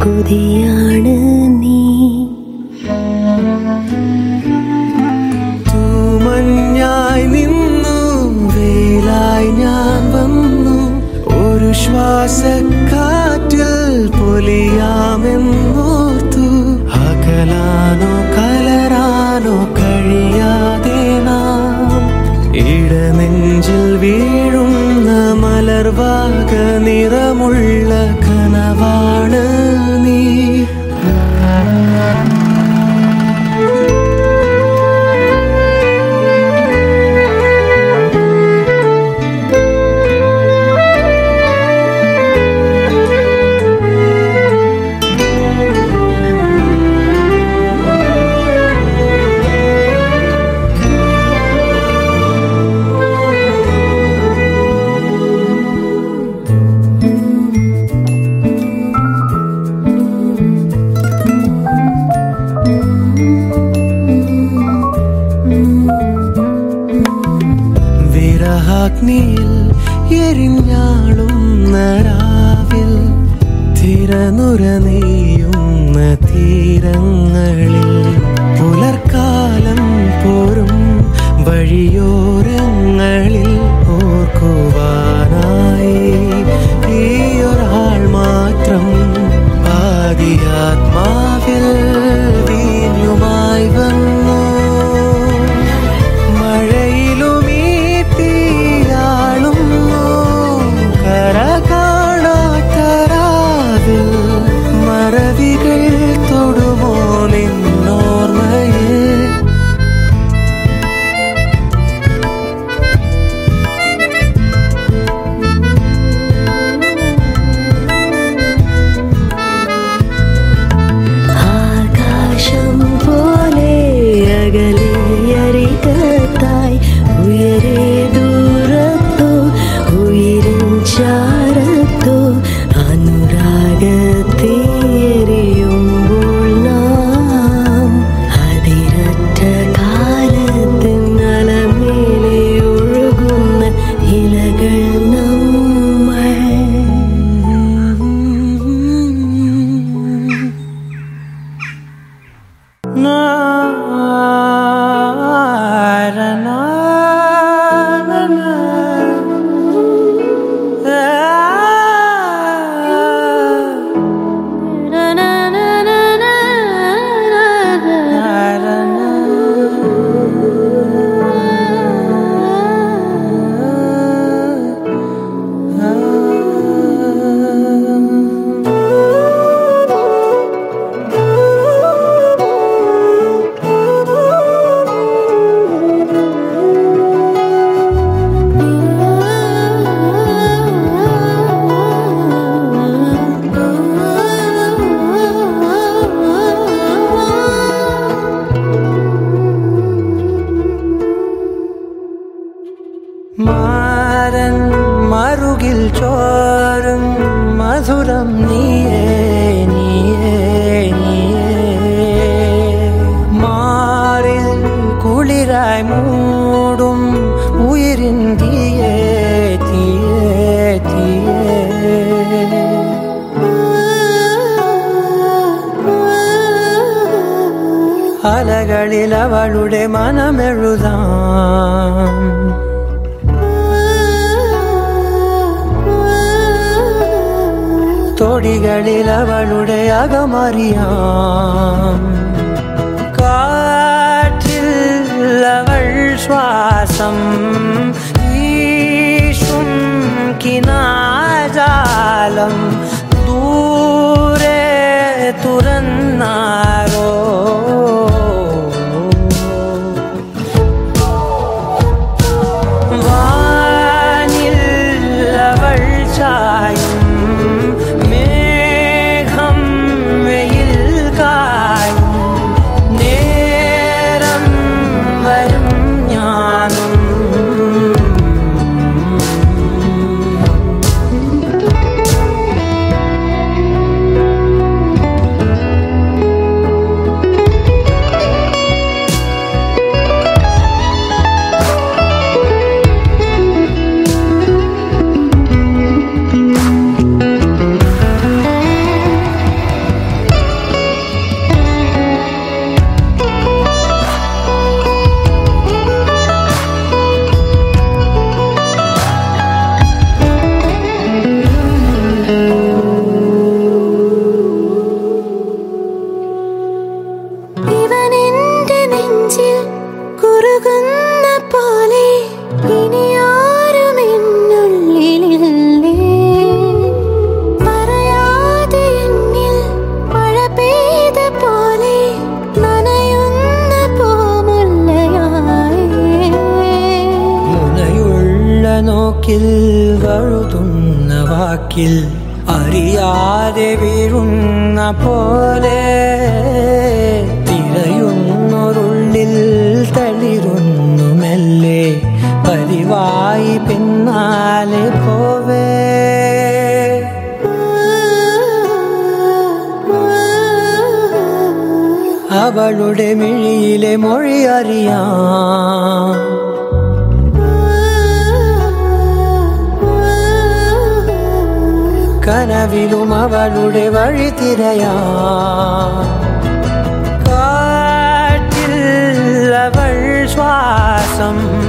കൊതിയാണ് നീ തൂമഞ്ഞായി നിന്നു വേലായി ഞാൻ വന്നു ഒരു ശ്വാസക്കാറ്റിൽ പൊലിയാമെന്നോർത്തു അകലാനോ കലരാനോ കഴിയാതെ നാം ഇടനെഞ്ചിൽ വീഴുന്ന മലർവാക നിറമുള്ള കനവാണ് നീ വിരഹാഗ്നിയിൽ എരിഞ്ഞാളുന്ന രാവിൽ തിരനുര നെയ്യുന്ന തീരങ്ങളിൽ പുലർക്കാലം പോരും വഴിയോരങ്ങളിൽ ഓർക്കുവാനായി ഈയൊരാൾ മാത്രം പാതിയാത്മാവിൽ വീഞ്ഞുമായി വന്നു മഴയിലുമീ തീയാളുന്നു കര കാണാത്തരാവിൽ മറവികൾ തൊടുമോ നിന്നോർമ്മയിൽ ആകാശം പോലെ അകലെ അരികത്തായി ഉയരെ ദൂരത്തോ ഉയരൻ ചാരത്തോ അനുരാഗത്തേറിയുമ്പോൾ നാം അതിരറ്റ കാലത്തിൻ അലമേലെ ഒഴുകുന്ന ഇലകൾ നമ്മൾ മാരൻ മറുകിൽ ചോരും മധുരം നീയേ നീയേ നീയേ മാറിൽ കുളിരായി മൂടും ഉയരിൻ തീയേ തീയേ തീയേ അലകളിൽ അവളുടെ മനമെഴുതാം തൊടികളിൽ അവളുടെ അകമറിയാം കാറ്റിൽ അവൾ ശ്വാസം ഈശും കിനാജാലം ദൂരെ തുറന്നാരോ വാനിൽ അവൾ ചായും മേഘം വെയിൽ കായും നേരം വരും ഞാനും പോക്കിൽ വഴുതുന്ന വാക്കിൽ അറിയാതെ വീഴുന്ന പോലെ തിരയുന്നൊരുള്ളിൽ തളിരുന്നു മെല്ലെ പതിവായി പിന്നാലെ പോവേ അവളുടെ മിഴിയിലെ മൊഴി അറിയാം കനവിലും അവളുടെ വഴി തിരയാം കാറ്റിൽ അവൾ ശ്വാസം